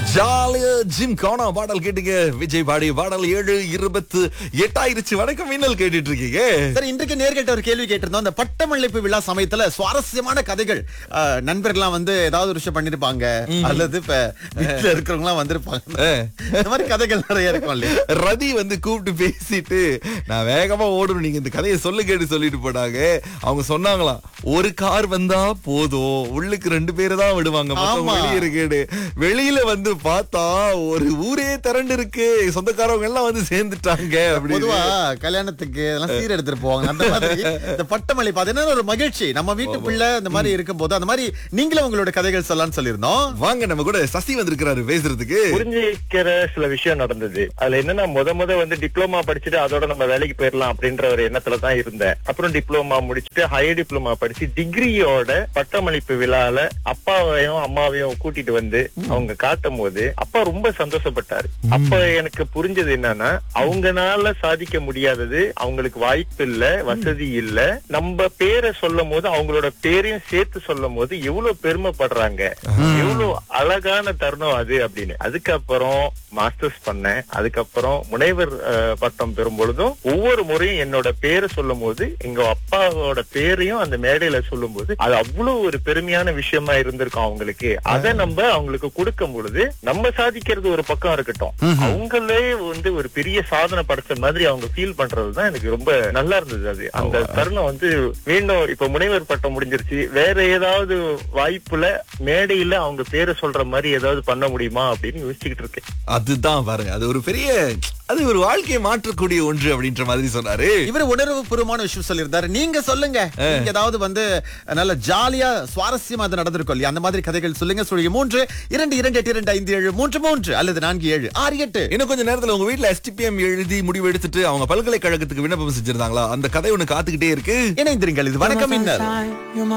ஜாலியா ஜிம் கானா பாடல் கேட்டீங்க விஜய் பாடிய பாடல் ஏழு இருபத்து எட்டாயிருச்சு வணக்கம் மின்னல் கேட்டுட்டு இருக்கீங்க சரி இன்றைக்கு நேர்கிட்ட ஒரு கேள்வி கேட்டிருந்தோம் அந்த பட்டமளிப்பு விழா சமயத்துல சுவாரஸ்யமான கதைகள் அஹ், நண்பர்கள்லாம் வந்து ஏதாவது ஒரு விஷயம் பண்ணிருப்பாங்க அல்லது இப்ப வீட்டுல இருக்கிறவங்க எல்லாம் வந்திருப்பாங்க இந்த மாதிரி கதைகள் நிறைய இருக்கும் இல்லையா ரதி வந்து கூப்பிட்டு பேசிட்டு நான் வேகமா ஓடணும் நீங்க இந்த கதையை சொல்லு கேட்டு சொல்லிட்டு போனாங்க அவங்க சொன்னாங்களாம் ஒரு கார் வந்தா போதும் உள்ளுக்கு ரெண்டு பேரு தான் விடுவாங்க மொத்தம் ஆமா. வெளியே இருக்கேடு வெளியில வந்து பார்த்தா ஒரு ஊரே திரண்டு இருக்கு சொந்தக்காரவங்க எல்லாம் வந்து சேர்ந்துட்டாங்க அப்படின்னு பொதுவா கல்யாணத்துக்கு இதெல்லாம் சீர் எடுத்துட்டு போவாங்க அந்த மாதிரி இந்த பட்டமளிப்பு அது என்ன ஒரு மகிழ்ச்சி நம்ம வீட்டுக்குள்ள இந்த மாதிரி இருக்கும்போது அந்த மாதிரி நீங்களும் உங்களோட கதைகள் சொல்லலாம்னு சொல்லியிருந்தோம் வாங்க நம்ம கூட சசி வந்திருக்கிறாரு பேசுறதுக்கு புரிஞ்சுக்கிற சில விஷயம் நடந்தது அதுல என்னன்னா முத முத வந்து டிப்ளமா படிச்சுட்டு அதோட நம்ம வேலைக்கு போயிடலாம் அப்படின்ற ஒரு எண்ணத்துல தான் இருந்தேன் அப்புறம் டிப்ளமா முடிச்சுட்டு ஹையர் டிப்ளமா படிச்சு டிகிரியோட பட்டமளிப்பு விழால அப்பாவையும் அம்மாவையும் கூட்டிட்டு வந்து அவங்க காட்டும் போது அப்பா ரொம்ப சந்தோஷப்பட்டாரு அப்ப எனக்கு புரிஞ்சது என்னன்னா அவங்கனால சாதிக்க முடியாதது அவங்களுக்கு வாய்ப்பு இல்ல வசதி இல்ல நம்ம பேரை சொல்லும் போது அவங்களோட பேரையும் சேர்த்து சொல்லும் போது எவ்வளவு பெருமைப்படுறாங்க எவ்வளவு அழகான தருணம் அது அப்படின்னு அதுக்கப்புறம் மாஸ்டர்ஸ் பண்ணேன் அதுக்கப்புறம் முனைவர் அஹ், பட்டம் பெறும் பொழுதும் ஒவ்வொரு முறையும் என்னோட பேரை சொல்லும் போது எங்க அப்பாவோட பேரையும் அந்த மேடையில சொல்லும் போது அது அவ்வளவு ஒரு பெருமையான விஷயமா இருந்திருக்கும் அவங்களுக்கு அதை நம்ம அவங்களுக்கு கொடுக்கும் பொழுது நம்ம சாதிக்கிறது ஒரு பக்கம் இருக்கட்டும் அவங்களே வந்து ஒரு பெரிய சாதனை படைச்ச மாதிரி அவங்க ஃபீல் பண்றதுதான் எனக்கு ரொம்ப நல்லா இருந்தது அது அந்த தருணம் வந்து மீண்டும் இப்ப முனைவர் பட்டம் முடிஞ்சிருச்சு வேற ஏதாவது வாய்ப்புல மேடையில அவங்க பேரை சொல்ற மாதிரி ஏதாவது பண்ண முடியுமா அப்படின்னு யோசிச்சுக்கிட்டு இருக்கேன் அதுதான் பாருங்க அது ஒரு பெரிய அது ஒரு வாழ்க்கையை மாற்றக்கூடிய ஒன்று அப்படின்ற மாதிரி சொன்னாரு இவர் உணர்வு பூர்வமான விஷயம் சொல்லியிருந்தாரு நீங்க சொல்லுங்க நீங்க ஏதாவது வந்து நல்ல ஜாலியா சுவாரஸ்யமா அது நடந்திருக்கும் இல்லையா அந்த மாதிரி கதைகள் சொல்லுங்க சொல்லி மூன்று இரண்டு இரண்டு எட்டு இரண்டு ஐந்து ஏழு மூன்று மூன்று அல்லது நான்கு ஏழு ஆறு எட்டு இன்னும் கொஞ்ச நேரத்துல உங்க வீட்ல எஸ்டிபிஎம் எழுதி முடிவு எடுத்துட்டு அவங்க பல்கலைக்கழகத்துக்கு விண்ணப்பம் செஞ்சிருந்தாங்களா அந்த கதை ஒண்ணு காத்துக்கிட்டே இருக்கு இணைந்திருங்கள் இது வணக்கம் இன்னர் You're my